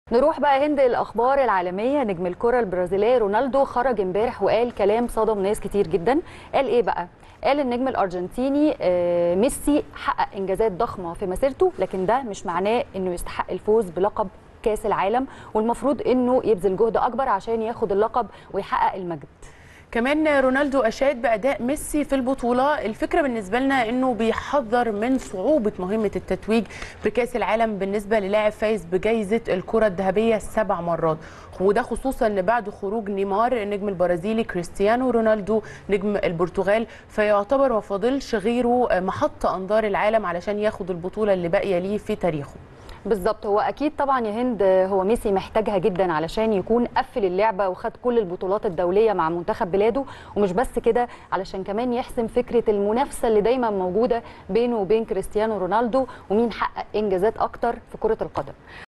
نروح بقى هند الاخبار العالميه نجم الكره البرازيليه رونالدو خرج امبارح وقال كلام صدم ناس كتير جدا قال ايه بقى قال النجم الارجنتيني آه، ميسي حقق انجازات ضخمه في مسيرته لكن ده مش معناه انه يستحق الفوز بلقب كاس العالم والمفروض انه يبذل جهد اكبر عشان ياخد اللقب ويحقق المجد كمان رونالدو اشاد باداء ميسي في البطوله الفكره بالنسبه لنا انه بيحذر من صعوبه مهمه التتويج بكاس العالم بالنسبه للاعب فايز بجائزه الكره الذهبيه سبع مرات وده خصوصا بعد خروج نيمار النجم البرازيلي كريستيانو رونالدو نجم البرتغال فيعتبر ما فاضلش غيره محط انظار العالم علشان ياخد البطوله اللي باقيه ليه في تاريخه بالظبط هو اكيد طبعا يا هند هو ميسي محتاجها جدا علشان يكون قفل اللعبه وخد كل البطولات الدوليه مع منتخب بلاده ومش بس كده علشان كمان يحسم فكره المنافسه اللي دايما موجوده بينه وبين كريستيانو رونالدو ومين حقق انجازات اكتر في كره القدم